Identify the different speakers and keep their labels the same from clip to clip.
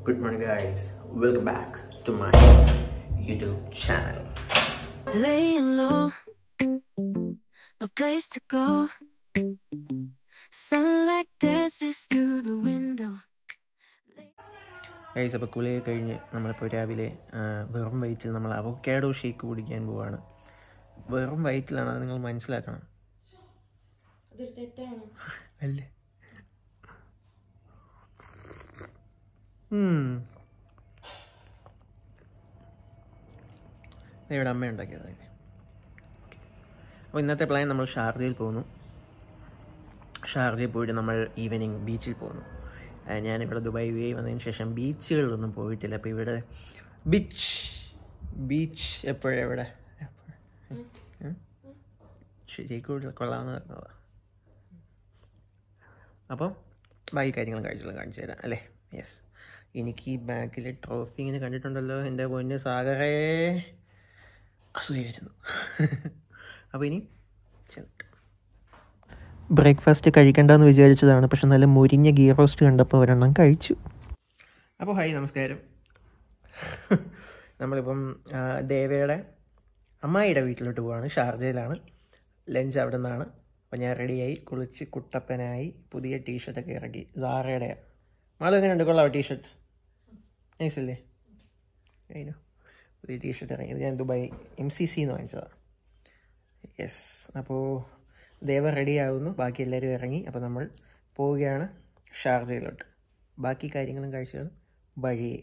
Speaker 1: Good morning, guys. Welcome back to my YouTube channel.
Speaker 2: Laying low, no place to go. Sunlight dances through the window.
Speaker 1: Guys അപ്പോൾ കുളിയൊക്കെ കഴിഞ്ഞ് നമ്മളിപ്പോൾ രാവിലെ ആ, വെറും വയറ്റിൽ നമ്മൾ അവക്കാഡോ ഷേക്ക് കുടിക്കാൻ പോവാണ് വെറും വയറ്റിലാണ് അത് നിങ്ങൾ മനസ്സിലാക്കണം അല്ലേ ഉം. ദേ ഇവിടെ അമ്മ ഉണ്ടാക്കിയതായത് അപ്പോൾ ഇന്നത്തെ പ്ലാൻ നമ്മൾ ഷാർജയിൽ പോകുന്നു ഷാർജയിൽ പോയിട്ട് നമ്മൾ ഈവനിങ് ബീച്ചിൽ പോകുന്നു ആ, ഞാനിവിടെ ദുബായ് വേ വന്നതിന് ശേഷം ബീച്ചുകളിലൊന്നും പോയിട്ടില്ല അപ്പോൾ ഇവിടെ ബീച്ച് ബീച്ച് എപ്പോഴെവിടെ ശരിക്കൂടി കൊള്ളാമെന്ന് പറഞ്ഞതാ അപ്പോൾ ബാക്കി കാര്യങ്ങളും കാഴ്ചകളും കാണിച്ചു തരാം അല്ലേ യെസ് എനിക്ക് ഈ ബാക്കിൽ ട്രോഫി ഇങ്ങനെ കണ്ടിട്ടുണ്ടല്ലോ എൻ്റെ പൊന്ന് സാഗറേ അസൂയായിരുന്നു അപ്പോൾ ഇനി ചെന്നിട്ട് ബ്രേക്ക്ഫാസ്റ്റ് കഴിക്കണ്ടെന്ന് വിചാരിച്ചതാണ് പക്ഷെ നല്ല മുരിഞ്ഞ ഗീ റോസ്റ്റ് കണ്ടപ്പോൾ ഒരെണ്ണം കഴിച്ചു അപ്പോൾ ഹായ് നമസ്കാരം നമ്മളിപ്പം ആ, ദേവയുടെ അമ്മായിയുടെ വീട്ടിലോട്ട് പോവാണ് ഷാർജയിലാണ് ലഞ്ച് അവിടെ നിന്നാണ് അപ്പോൾ ഞാൻ റെഡിയായി കുളിച്ച് കുട്ടപ്പനായി പുതിയ ടീഷർട്ടൊക്കെ ഇറക്കി സാറയുടെ മാളും എങ്ങനെയുണ്ട് കൊള്ളാവോ ടീഷർട്ട് നൈസ് അല്ലേ അതിനോ പുതിയ ടീഷർട്ട് ഇറങ്ങി ഇത് ഞാൻ ദുബായ് എം സി സിന്ന് വാങ്ങിച്ചതാണ് യെസ് അപ്പോൾ ദേവ റെഡി ആകുന്നു ബാക്കി എല്ലാവരും ഇറങ്ങി അപ്പോൾ നമ്മൾ പോവുകയാണ് ഷാർജയിലോട്ട് ബാക്കി കാര്യങ്ങളും കാഴ്ചകളും വഴിയേ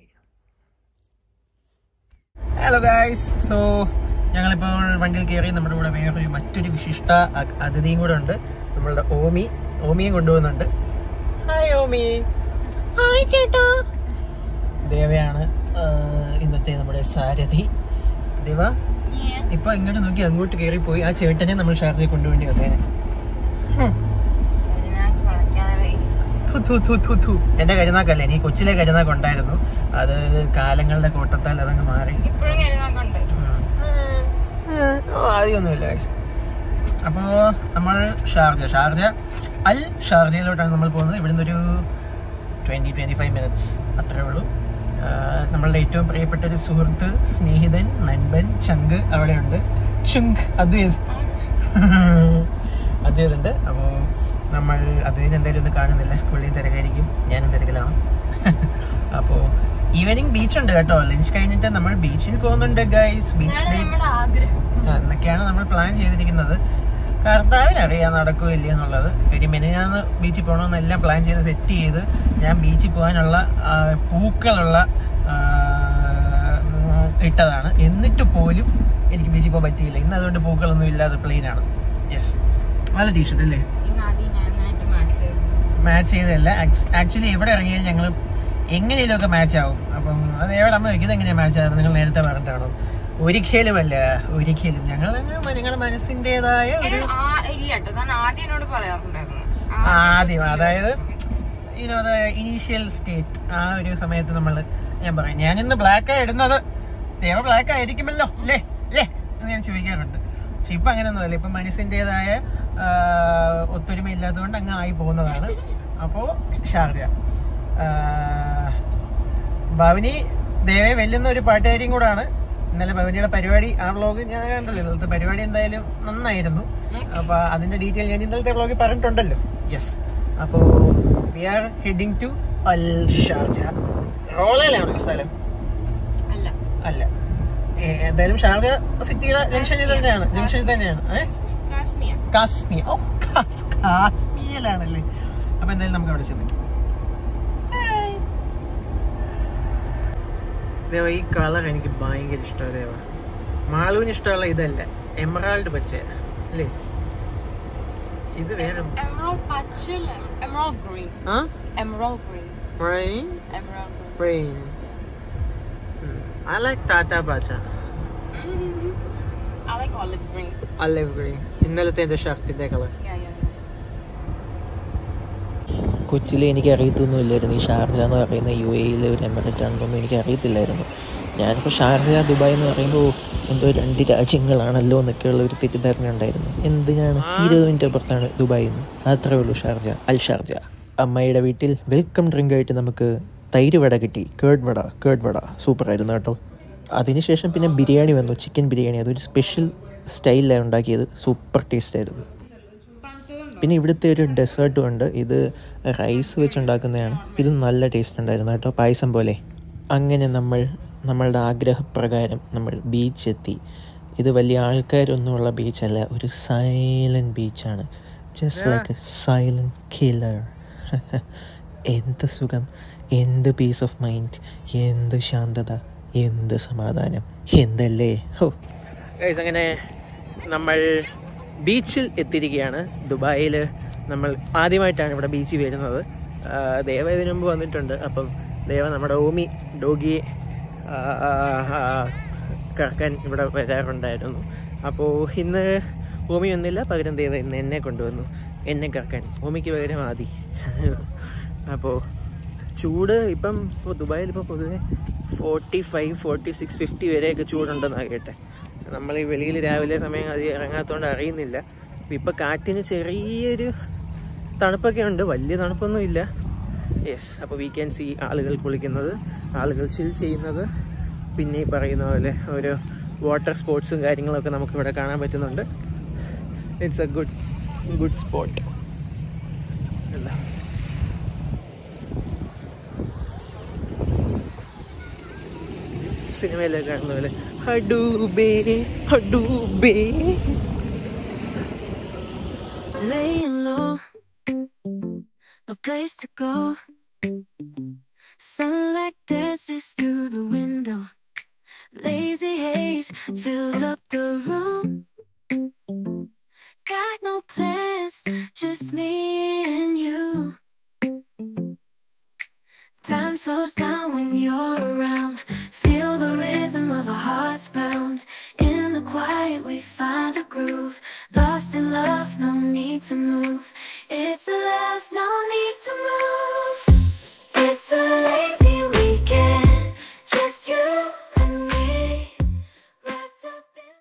Speaker 1: ഹലോ ഗായ്സ് സോ ഞങ്ങളിപ്പോൾ വണ്ടിയിൽ കയറി നമ്മുടെ കൂടെ വേറൊരു മറ്റൊരു വിശിഷ്ട അ- അതിഥിയും കൂടെ ഉണ്ട് നമ്മളുടെ ഓമി ഓമിയും കൊണ്ടുപോകുന്നുണ്ട് ഹായ് ഓമി ഹായ് ചേട്ടാ ദേവയാണ് ആ, ഇന്നത്തെ നമ്മുടെ സാരഥി ദേവ ഇപ്പൊ ഇങ്ങോട്ട് നോക്കി അങ്ങോട്ട് കയറി പോയി ആ ചേട്ടനെ നമ്മൾ ഷാർജയിൽ കൊണ്ടുവേണ്ടി വന്നേനെ എന്റെ കരുനാക്കല്ലേ നീ കൊച്ചിലെ കരുനാക്ക് ഉണ്ടായിരുന്നു അത് കാലങ്ങളുടെ കോട്ടത്താൽ അതങ്ങ് മാറി
Speaker 3: ഇപ്പോഴും കരുതാക്കുണ്ട്
Speaker 1: ഓ ആദ്യമൊന്നുമില്ല guys. അപ്പോ നമ്മൾ ഷാർജ ഷാർജ അൽ ഷാർജയിലോട്ടാണ് നമ്മൾ പോകുന്നത് ഇവിടുന്ന് ഒരു ട്വന്റി ട്വന്റി ഫൈവ് മിനിറ്റ്സ് അത്രേ ഉള്ളൂ ആ, നമ്മളുടെ ഏറ്റവും പ്രിയപ്പെട്ട ഒരു സുഹൃത്ത് സ്നേഹിതൻ നൻപൻ ചങ്ക് അവിടെയുണ്ട് ചുങ്ക് അദ്വൈത് അദ്വൈതുണ്ട് അപ്പോൾ നമ്മൾ അദ്വൈത് എന്തായാലും ഇത് കാണുന്നില്ല പുള്ളി തിരക്കായിരിക്കും ഞാനും തിരക്കിലാണ് അപ്പോൾ ഈവനിങ് ബീച്ച് ഉണ്ട് കേട്ടോ ലഞ്ച് കഴിഞ്ഞിട്ട് നമ്മൾ ബീച്ചിൽ പോകുന്നുണ്ട് ഗൈസ് ബീച്ച് ഡേ
Speaker 3: നമ്മുടെ ആഗ്രഹം
Speaker 1: ആ, എന്നൊക്കെയാണ് നമ്മൾ പ്ലാൻ ചെയ്തിരിക്കുന്നത് കർത്താവിൽ അറിയാൻ നടക്കുമോ ഇല്ല എന്നുള്ളത് ഒരു മെനഞ്ഞാന്ന് ബീച്ചിൽ പോകണമെന്നെല്ലാം പ്ലാൻ ചെയ്ത് സെറ്റ് ചെയ്ത് ഞാൻ ബീച്ചിൽ പോകാനുള്ള ആ, പൂക്കളുള്ള ആ, ഇട്ടതാണ് എന്നിട്ട് പോലും എനിക്ക് ബീച്ചിൽ പോകാൻ പറ്റിയില്ല ഇന്ന് അതുകൊണ്ട് പൂക്കളൊന്നും ഇല്ലാതെ പ്ലെയിൻ ആണ് യെസ് നല്ല ടീഷർട്ട് അല്ലേ
Speaker 3: ഇന്ന് ആദ്യം ഞാനായിട്ട് മാച്ച് ചെയ്തു
Speaker 1: മാച്ച് ചെയ്തതല്ല ആക്ച്വലി എവിടെ ഇറങ്ങിയാലും ഞങ്ങൾ എങ്ങനെയൊക്കെ മാച്ച് ആവും അപ്പം അത് എവിടെ അമ്മ വെക്കുന്നത് എങ്ങനെയാണ് മാച്ച് ആകുന്നത് നിങ്ങൾ നേരത്തെ പറഞ്ഞിട്ടാണോ ഒരിക്കലുമല്ല ഒരിക്കലും ഞങ്ങൾ നിങ്ങളുടെ മനസ്സിൻ്റെതായ ഒരു
Speaker 3: എന്നോട് ആ- ഇല്ല കേട്ടോ ഞാൻ ആദ്യം എന്നോട് പറയാറുണ്ടായിരുന്നു
Speaker 1: ആദ്യം അതായത് യുനോ ഇനീഷ്യൽ സ്റ്റേറ്റ് ആ ഒരു സമയത്ത് നമ്മൾ ഞാൻ പറയാം ഞാൻ ഇന്ന് ബ്ലാക്ക് ഇടുന്നത് ദേവ ബ്ലാക്ക് ആയിരിക്കുമല്ലോ അല്ലേ അല്ലേ എന്ന് ഞാൻ ചോദിക്കാറുണ്ട് പക്ഷെ ഇപ്പൊ അങ്ങനെയൊന്നുമല്ല ഇപ്പൊ മനസ്സിൻ്റെതായ ഒത്തൊരുമ ഇല്ലാത്തതുകൊണ്ട് അങ്ങ് ആയി പോകുന്നതാണ് അപ്പോ ഷാർജ ആ, ഭവനി ദേവയെ വെല്ലുന്ന ഒരു പാട്ടുകാരിയും കൂടാണ് ഇന്നലെ ഭവനിയുടെ പരിപാടി ആ വ്ളോഗ് ഞാൻ കണ്ടല്ലോ ഇന്നലത്തെ പരിപാടി എന്തായാലും നന്നായിരുന്നു അപ്പൊ അതിന്റെ ഡീറ്റെയിൽ ഞാൻ ഇന്നലത്തെ വ്ളോഗിൽ പറഞ്ഞിട്ടുണ്ടല്ലോ യെസ് അപ്പോ we are heading to Al Sharjah റോളയിലാണോ ഈ സ്ഥലം
Speaker 3: അല്ല
Speaker 1: അല്ല ഏ, എന്തായാലും ഷാർജ സിറ്റിയുടെ ജംഗ്ഷനിൽ തന്നെയാണ് ജംഗ്ഷനിൽ തന്നെയാണ് ഏഹ്
Speaker 3: കാശ്മീർ
Speaker 1: കാശ്മീർ ഓ കാസ് കാശ്മീരിലാണല്ലേ അപ്പൊ എന്തായാലും നമുക്ക് അവിടെ ചെന്നിട്ട് ദേവ ഈ കളർ എനിക്ക് ഭയങ്കര ഇഷ്ടമാണ് ദേവ മാളുവിന് ഇഷ്ടമുള്ള ഇതല്ല എമറാൾഡ് പച്ച അല്ലേ ഇത് വേറെ
Speaker 3: എമറോൾഡ് പച്ചല്ല എമറോൾഡ് ഗ്രീൻ
Speaker 1: ആ
Speaker 3: emerald green
Speaker 1: rain
Speaker 3: emerald green
Speaker 1: rain I like ടാറ്റ പച്ച
Speaker 3: I like olive green.
Speaker 1: Olive green ഇന്നലത്തെ എൻ്റെ ഷർട്ടിൻ്റെ കളർ
Speaker 3: Yeah, yeah.
Speaker 1: കൊച്ചിയിൽ എനിക്ക് അറിയത്തൊന്നുമില്ലായിരുന്നു ഈ ഷാർജ എന്ന് പറയുന്ന യു എയിലെ ഒരു എമിറേറ്റ് ആണെന്നൊന്നും എനിക്ക് അറിയത്തില്ലായിരുന്നു ഞാനിപ്പോൾ ഷാർജ ദുബായ് എന്ന് പറയുമ്പോൾ എന്തോ രണ്ട് രാജ്യങ്ങളാണല്ലോ എന്നൊക്കെയുള്ള ഒരു തെറ്റിദ്ധാരണ ഉണ്ടായിരുന്നു എന്തിനാണ് ഇരുപത് മിനിറ്റ് അപ്പുറത്താണ് ദുബായിൽ നിന്ന് അത്രേ ഉള്ളൂ ഷാർജ അൽ ഷാർജ അമ്മയുടെ വീട്ടിൽ വെൽക്കം ഡ്രിങ്ക് ആയിട്ട് നമുക്ക് തൈര് വട കിട്ടി കേഡ് വട കേഡ് വട സൂപ്പറായിരുന്നു കേട്ടോ അതിനുശേഷം പിന്നെ ബിരിയാണി വന്നു ചിക്കൻ ബിരിയാണി അതൊരു സ്പെഷ്യൽ സ്റ്റൈലിലാണ് ഉണ്ടാക്കിയത് സൂപ്പർ ടേസ്റ്റ് ആയിരുന്നു പിന്നെ ഇവിടുത്തെ ഒരു ഡെസേർട്ടും ഉണ്ട് ഇത് റൈസ് വെച്ചുണ്ടാക്കുന്നതാണ് ഇതും നല്ല ടേസ്റ്റ് ഉണ്ടായിരുന്നു കേട്ടോ പായസം പോലെ അങ്ങനെ നമ്മൾ നമ്മളുടെ ആഗ്രഹപ്രകാരം നമ്മൾ ബീച്ച് എത്തി ഇത് വലിയ ആൾക്കാരൊന്നുമുള്ള ബീച്ചല്ല ഒരു സൈലൻറ്റ് ബീച്ചാണ് just like a silent killer എന്ത് സുഖം എന്ത് പീസ് ഓഫ് മൈൻഡ് എന്ത് ശാന്തത എന്ത് സമാധാനം എന്തല്ലേ ഹോ അങ്ങനെ നമ്മൾ ബീച്ചിൽ എത്തിയിരിക്കുകയാണ് ദുബായിൽ നമ്മൾ ആദ്യമായിട്ടാണ് ഇവിടെ ബീച്ചിൽ വരുന്നത് ആ, ദേവ ഇതിനു മുമ്പ് വന്നിട്ടുണ്ട് അപ്പം ദേവ നമ്മുടെ ഓമി ഡോഗിയെ ആ, ആ, കറക്കാൻ ഇവിടെ വരാറുണ്ടായിരുന്നു അപ്പോൾ ഇന്ന് ഓമി ഒന്നില്ല പകരം ദേവ ഇന്ന് എന്നെ കൊണ്ടുവന്നു എന്നെ കറക്കാൻ ഓമിക്ക് പകരം ആദി അപ്പോൾ ചൂട് ഇപ്പം ഇപ്പോൾ ദുബായിൽ ഇപ്പോൾ പൊതുവെ forty five forty six fifty വരെയൊക്കെ ചൂടുണ്ടെന്നാണ് കേട്ടെ നമ്മൾ ഈ വെളിയിൽ രാവിലെ സമയം അധികം ഇറങ്ങാത്തതുകൊണ്ട് അറിയുന്നില്ല ഇപ്പം കാറ്റിന് ചെറിയൊരു തണുപ്പൊക്കെ ഉണ്ട് വലിയ തണുപ്പൊന്നും ഇല്ല യെസ് അപ്പോൾ വി ക്യാൻ സി ആളുകൾ കുളിക്കുന്നത് ആളുകൾ ചിൽ ചെയ്യുന്നത് പിന്നെ ഈ പറയുന്ന പോലെ ഓരോ വാട്ടർ സ്പോർട്സും കാര്യങ്ങളൊക്കെ നമുക്കിവിടെ കാണാൻ പറ്റുന്നുണ്ട് it's a good good spot എന്താ സിനിമയിലൊക്കെ കാണുന്ന പോലെ ഹഡൂബേ ഹഡൂബേ
Speaker 2: Laying low, no place to go. Sunlight dances through the window. Lazy haze filled up the room. Got no plans, just me and you. Time slows down when you're around. Feel the rhythm of our hearts pound. In the quiet, we find a groove. Lost in love, no need to move. It's a love, no need to move. It's a lazy weekend, just you and me. Wrapped up in.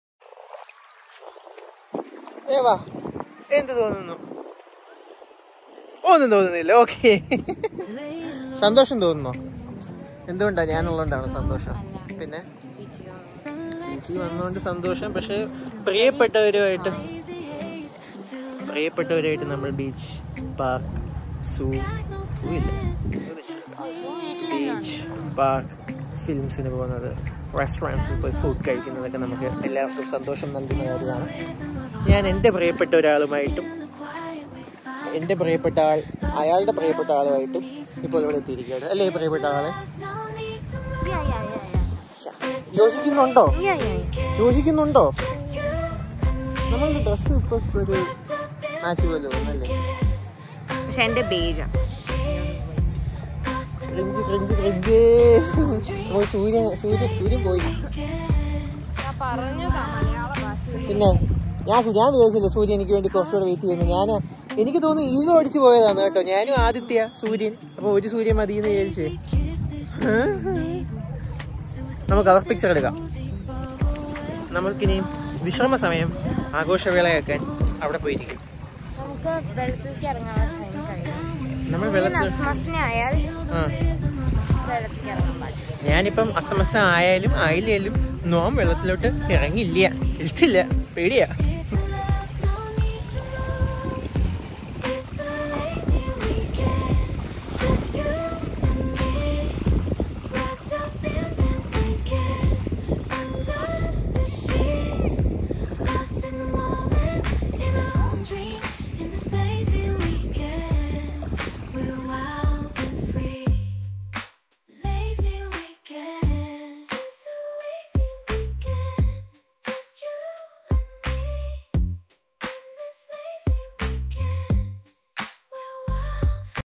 Speaker 1: ഏവാ എന്ത് തോന്നുന്നു ഒന്നും തോന്നുന്നില്ല okay സന്തോഷം തോന്നുന്നോ എന്തുകൊണ്ടാ ഞാനുള്ളതുകൊണ്ടാണ് സന്തോഷം പിന്നെ ബീച്ചിൽ വന്നുകൊണ്ട് സന്തോഷം പക്ഷെ പ്രിയപ്പെട്ടവരുമായിട്ട് പ്രിയപ്പെട്ടവരായിട്ട് നമ്മൾ ബീച്ച് പാർക്ക് സൂ ഇല്ല ബീച്ച് പാർക്ക് ഫിലിംസിന് പോകുന്നത് റെസ്റ്റോറൻറ്റ്സിൽ പോയി ഫുഡ് കഴിക്കുന്നതൊക്കെ നമുക്ക് എല്ലാവർക്കും സന്തോഷം നൽകുന്ന കാര്യമാണ് ഞാൻ എൻ്റെ പ്രിയപ്പെട്ട ഒരാളുമായിട്ടും എൻ്റെ പ്രിയപ്പെട്ട ആൾ അയാളുടെ പ്രിയപ്പെട്ട ആളുമായിട്ടും ഇപ്പോൾ ഇവിടെ എത്തിയിരിക്കുകയാണ് അല്ലേ ഈ പ്രിയപ്പെട്ട ആളെ
Speaker 3: Yeah, yeah, yeah, yeah.
Speaker 1: യോജിക്കുന്നുണ്ടോ
Speaker 3: Yeah, yeah, yeah.
Speaker 1: യോജിക്കുന്നുണ്ടോ നമ്മളുടെ ഡ്രസ്സ് ഇപ്പൊ ഒരു മാച്ച് പോലെ തോന്നല്ലേ
Speaker 3: പക്ഷെ എന്റെ ബേജ
Speaker 1: ക്രിഞ്ച് ക്രിഞ്ച് ക്രിഞ്ച് നമുക്ക് സൂര്യൻ സൂര്യൻ സൂര്യൻ പോയി
Speaker 3: ഞാൻ പറഞ്ഞതാ മലയാള ഭാഷ
Speaker 1: പിന്നെ ഞാൻ സു- ഞാൻ വിചാരിച്ചില്ല സൂര്യൻ എനിക്ക് വേണ്ടി കുറച്ചുകൂടെ വെയിറ്റ് ചെയ്യുന്നു ഞാൻ എനിക്ക് തോന്നുന്നു ഈഗോ അടിച്ചു പോയതാണ് കേട്ടോ ഞാനും ആദിത്യ സൂര്യൻ അപ്പൊ ഒരു സൂര്യൻ മതി എന്ന് വിചാരിച്ചേ നമുക്ക് അവർ പിക്ചർ എടുക്കാം നമ്മൾക്കിനി വിശ്രമ സമയം ആഘോഷവേളയാക്കാൻ അവിടെ പോയിരിക്കും
Speaker 3: നമുക്ക് വെള്ളത്തിലേക്ക് ഇറങ്ങാനുള്ള ടൈം കഴിയും
Speaker 1: നമ്മൾ
Speaker 3: ഈ
Speaker 1: വെള്ളത്തിൽ
Speaker 3: നസ്മസിനെ ആയാൽ
Speaker 1: ആ
Speaker 3: വെള്ളത്തിലേക്ക് ഇറങ്ങാൻ പാടില്ല
Speaker 1: ഞാനിപ്പം അസ്തമസം ആയാലും ആയില്ലേലും നോം വെള്ളത്തിലോട്ട് ഇറങ്ങിയില്ല ഇട്ടില്ല പേടിയാ